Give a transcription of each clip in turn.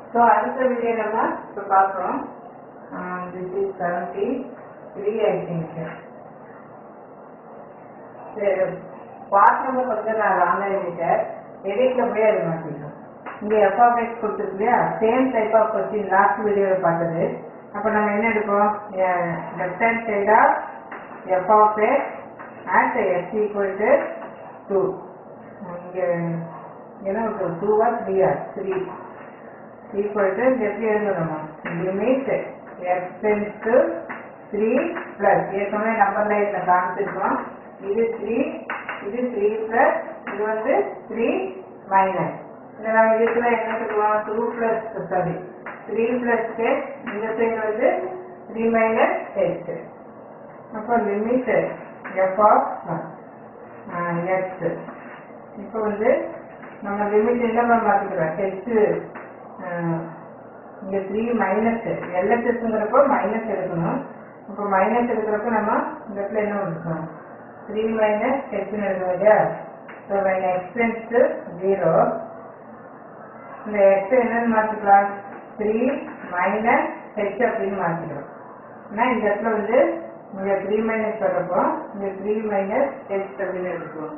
So அடுத்த video நம்ம இப்போ பார்க்குறோம் this is seventy three I think சரி பார்க்கணும் கொஞ்சம் நான் ஆன்லைன் மீட்டர் எடிட்டில் போய் அது மாற்றிட்டோம் இங்கே எஃப்ஆஃப்எக்ஸ் கொடுத்துருக்கு same type of question last வீடியோவில் பார்த்தது அப்போ நம்ம என்ன எடுப்போம் லெஃப்ட் ஹேண்ட் சைடா f of x at x equal to two இங்கே என்ன டூவா த்ரீயா த்ரீ ஈக்குவல் டு எப்படி எழுதணும் limit x tends to three plus ஏற்கனவே நம்பர் லைனில் காமிச்சிருக்கோம் இது த்ரீ இது த்ரீ ப்ளஸ் இது வந்து த்ரீ மைனஸ் இதை நம்ம இதுக்குள்ள என்ன சொல்லுவோம் two plus sorry three plus டெக்ஸ் இந்த சைடு வந்து த்ரீ மைனஸ் டெக்ஸ் அப்போ லிமிட் எஃப் ஆஃப் எக்ஸ் இப்போ வந்து நம்ம லிமிட் என்ன மாற்றிக்கிறோம் டெக்ஸ்ட்டு இங்கே த்ரீ மைனஸ் எல்எஸ்எஸ்ங்கிறப்போ மைனஸ் எடுக்கணும் இப்போ மைனஸ் எடுக்கிறப்போ நம்ம இந்த இடத்துல என்ன எடுக்கணும் த்ரீ மைனஸ் ஹெச்னு எடுக்கணும் இல்லையா so when x tends to zero இந்த x என்னன்னு மாற்றிக்கலாம் த்ரீ மைனஸ் ஹெச் அப்படின்னு மாற்றிக்கிறோம் ஏன்னா இந்த இடத்துல வந்து இங்கே த்ரீ மைனஸ் வர்றப்போ இங்கே த்ரீ மைனஸ் ஹெச் அப்படின்னு எடுத்துக்குவோம்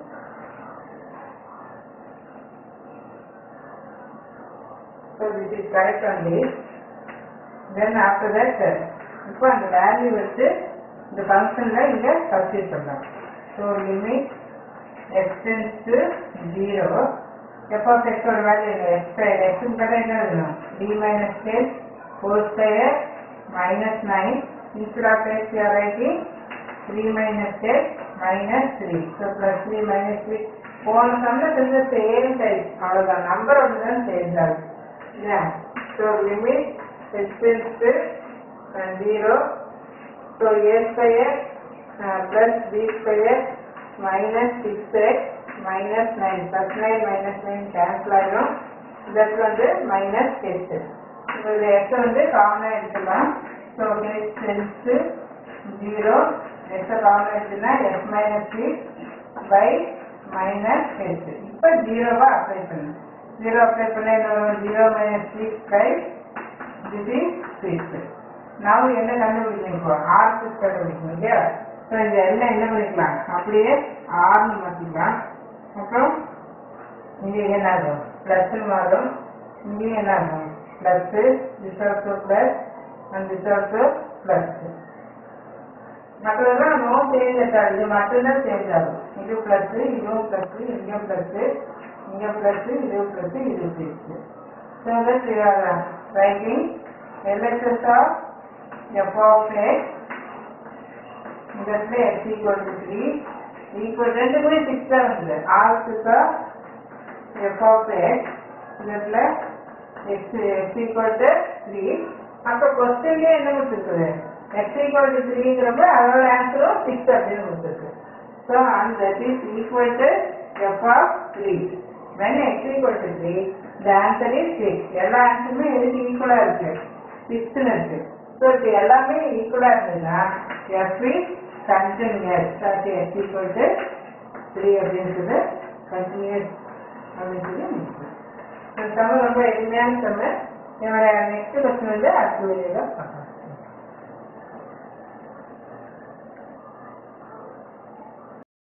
So this is correct only. Then after that, இப்போ அந்த வேல்யூ வச்சு இந்த ஃபங்க்ஷன்ல இங்க சப்ஸ்டிட் பண்ணலாம் so limit x tends to zero f of எக்ஸோட வேல்யூ என்ன எக்ஸ் எக்ஸுக்கு பதிலாக என்ன எழுதணும் t minus ten four square minus nine instead of x you are writing three minus ten minus three so plus three minus three போன சம்ல செஞ்ச same type அவ்வளோதான் நம்பர் ஒன்று தான் சேஞ்ச் ஆகுது Yeah. So limit x tends to uh, 0. So a square uh, plus b square minus 6x minus 9. Plus 9 minus 9 cancel ஆயிடும் that வந்து minus h. இப்போ இது x வந்து காமனாக எடுத்துக்கலாம் so h tends to 0. x காமனாக எடுத்துனா x minus 6 by minus h. இப்போ ஜீரோவா அப்ளை பண்ணு ஜீரோ அப்ளை பண்ண என்ன வரும் zero minus six by this six நாம என்ன கண்டுபிடிக்கணும் இப்போ ஆர் சிக்ஸ் கண்டுபிடிக்கணும் இல்லையா ஸோ இந்த எல்லாம் என்ன பண்ணிக்கலாம் அப்படியே ஆர்னு மாற்றிக்கலாம் அப்புறம் இங்கே என்ன ஆகும் ப்ளஸ்ன்னு மாறும் இங்கேயும் என்ன ஆகும் plus this also plus and this also plus மற்றதெல்லாம் நோ சேஞ்ச் ஆகாது இது மட்டும்தான் சேஞ்ச் ஆகும் இது ப்ளஸ்ஸு இதுவும் ப்ளஸ்ஸு இங்கேயும் ப்ளஸ்ஸு இங்கே ப்ளஸ் இது ப்ளஸ் இது plus so that you are writing LSS of f of x இந்த இடத்துல x equal to three equal ரெண்டுக்குமே சிக்ஸ் தான் வந்தது or six of f of x இந்த இடத்துல x x equal to three அப்போ கொஸ்டின்லேயே என்ன கொடுத்துருக்குது எக்ஸ் ஈக்குவல் டு த்ரீங்கிறப்ப அதோட ஆன்சரும் சிக்ஸ் அப்படின்னு கொடுத்துருக்கு ஸோ அந்த is equal to f of three when x equal to 3, the answer is 6. எல்லா ஆன்சருமே எதுக்கு ஈக்குவலா இருக்கு சிக்ஸ்னு இருக்கு ஸோ இது எல்லாமே ஈக்குவலா இருந்ததுன்னா f is continuous sorry x equal to three அப்படின்றது கண்டினியூஸ் அப்படின்றது சம்ம ரொம்ப எளிமையான சம்ம என்னோட நெக்ஸ்ட் கொஸ்டின் வந்து அடுத்த வீடியோவில் பார்க்கலாம்